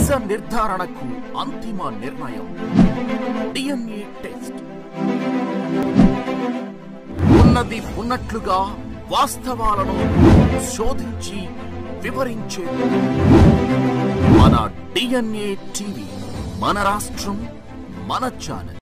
నిజ నిర్ధారణకు అంతిమ నిర్ణయం డిఎన్ఏ టెస్ట్ ఉన్నది ఉన్నట్లుగా వాస్తవాలను శోధించి వివరించే మన డిఎన్ఏ టీవీ మన రాష్ట్రం మన ఛానల్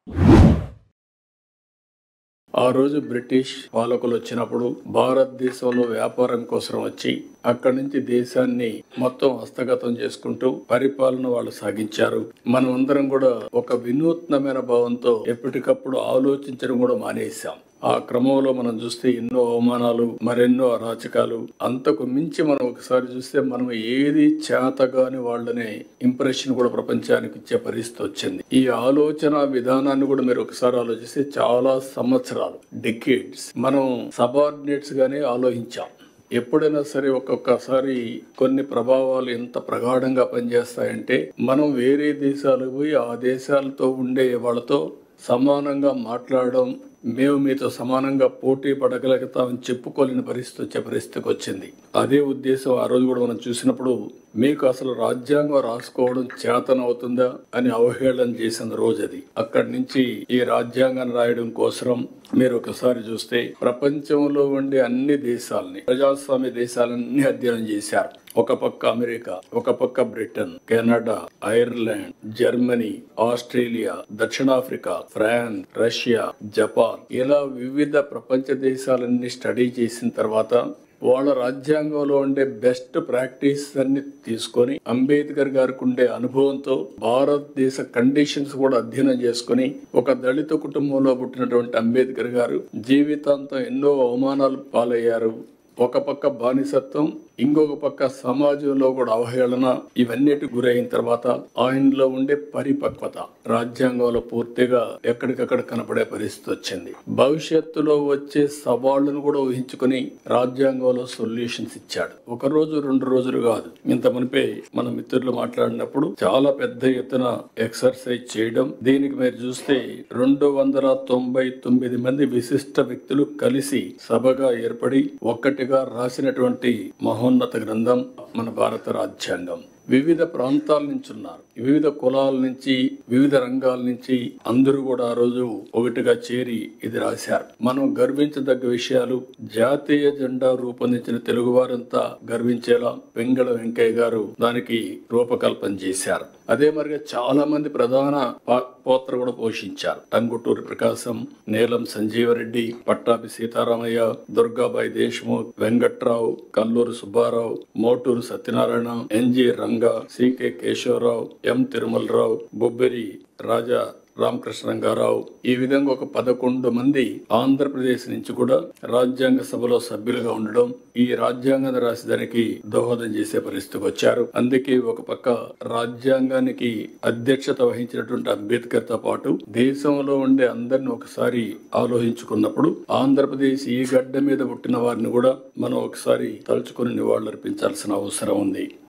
ఆ రోజు బ్రిటిష్ పాలకులు వచ్చినప్పుడు భారతదేశంలో వ్యాపారం కోసం వచ్చి అక్కడి నుంచి దేశాన్ని మొత్తం హస్తగతం చేసుకుంటూ పరిపాలన వాళ్ళు సాగించారు మనం అందరం కూడా ఒక వినూత్నమైన భావంతో ఎప్పటికప్పుడు ఆలోచించడం కూడా మానేశాం ఆ క్రమంలో మనం చూస్తే ఎన్నో అవమానాలు మరెన్నో అరాచకాలు అంతకు మించి మనం ఒకసారి చూస్తే మనం ఏది చేతగాని వాళ్ళనే ఇంప్రెషన్ కూడా ప్రపంచానికి ఇచ్చే పరిస్థితి వచ్చింది ఈ ఆలోచన విధానాన్ని కూడా మీరు ఒకసారి ఆలోచిస్తే చాలా సంవత్సరాలు డికేడ్స్ మనం సబార్డినేట్స్ గానే ఆలోచించాం ఎప్పుడైనా సరే ఒక్కొక్కసారి కొన్ని ప్రభావాలు ఎంత ప్రగాఢంగా పనిచేస్తాయంటే మనం వేరే దేశాలకు పోయి ఆ దేశాలతో ఉండే వాళ్ళతో సమానంగా మాట్లాడడం మేము మీతో సమానంగా పోటీ పడగలుగుతామని చెప్పుకోలేని పరిస్థితి వచ్చే పరిస్థితికి వచ్చింది అదే ఉద్దేశం ఆ రోజు కూడా మనం చూసినప్పుడు మీకు అసలు రాజ్యాంగం రాసుకోవడం చేతనవుతుందా అని అవహేళన చేసిన రోజు అది అక్కడి నుంచి ఈ రాజ్యాంగాన్ని రాయడం కోసం మీరు ఒకసారి చూస్తే ప్రపంచంలో ఉండే అన్ని దేశాలని ప్రజాస్వామ్య దేశాలన్నీ అధ్యయనం చేశారు ఒక పక్క అమెరికా ఒక పక్క Britain Canada Ireland Germany Australia దక్షిణాఫ్రికా ఫ్రాన్స్ రష్యా జపాన్ ఇలా వివిధ ప్రపంచ దేశాలన్నీ స్టడీ చేసిన తర్వాత వాళ్ళ రాజ్యాంగంలో ఉండే బెస్ట్ ప్రాక్టీస్ అన్ని తీసుకొని అంబేద్కర్ గారికి ఉండే అనుభవంతో భారతదేశ కండిషన్స్ కూడా అధ్యయనం చేసుకుని ఒక దళిత కుటుంబంలో పుట్టినటువంటి అంబేద్కర్ గారు జీవితాంతం ఎన్నో అవమానాలు పాలయ్యారు ఒక పక్క బానిసత్వం ఇంకొక పక్క సమాజంలో కూడా అవహేళన ఇవన్నిటి గురైన తర్వాత ఆయనలో ఉండే పరిపక్వత రాజ్యాంగంలో పూర్తిగా ఎక్కడికక్కడ కనపడే పరిస్థితి వచ్చింది భవిష్యత్తులో వచ్చే సవాళ్లను కూడా ఊహించుకుని రాజ్యాంగంలో సొల్యూషన్స్ ఇచ్చాడు ఒక రోజు రెండు రోజులు కాదు ఇంత మునిపే మన మిత్రులు మాట్లాడినప్పుడు చాలా పెద్ద ఎత్తున ఎక్సర్సైజ్ చేయడం దీనికి మీరు చూస్తే రెండు వందల తొంభై తొమ్మిది మంది విశిష్ట వ్యక్తులు కలిసి సభగా ఏర్పడి ఒక్కటిగా రాసినటువంటి మహోన్నత గ్రంథం మన భారత రాజ్యాంగం వివిధ ప్రాంతాల నుంచి ఉన్నారు వివిధ కులాల నుంచి వివిధ రంగాల నుంచి అందరూ కూడా ఆ రోజు ఒకటిగా చేరి ఇది రాశారు మనం గర్వించదగ్గ విషయాలు జాతీయ జెండా రూపొందించిన తెలుగువారంతా గర్వించేలా వెంగళ వెంకయ్య గారు దానికి రూపకల్పన చేశారు అదే మరిగా చాలా మంది ప్రధాన పా- పాత్ర కూడా పోషించారు Tanguturi Prakasam Neelam Sanjiva Reddy Pattabhi Sitaramayya Durgabai Deshmukh Venkatrao Kalluru Subbarao Moturu Satyanarayana N G Ranga C K Keshavarao M Tirumalarao Bobbili Raja Ramakrishna Ranga Rao ఈ విధంగా ఒక పదకొండు మంది ఆంధ్రప్రదేశ్ నుంచి కూడా రాజ్యాంగ సభలో సభ్యులుగా ఉండడం ఈ రాజ్యాంగాన్ని రాసేదానికి దోహదం చేసే పరిస్థితికి వచ్చారు అందుకే ఒక పక్క రాజ్యాంగానికి అధ్యక్షత వహించినటువంటి అంబేద్కర్ తో పాటు దేశంలో ఉండే అందరిని ఒకసారి ఆలోచించుకున్నప్పుడు ఆంధ్రప్రదేశ్ ఈ గడ్డ మీద పుట్టిన వారిని కూడా మనం ఒకసారి తలుచుకుని నివాళులర్పించాల్సిన అవసరం ఉంది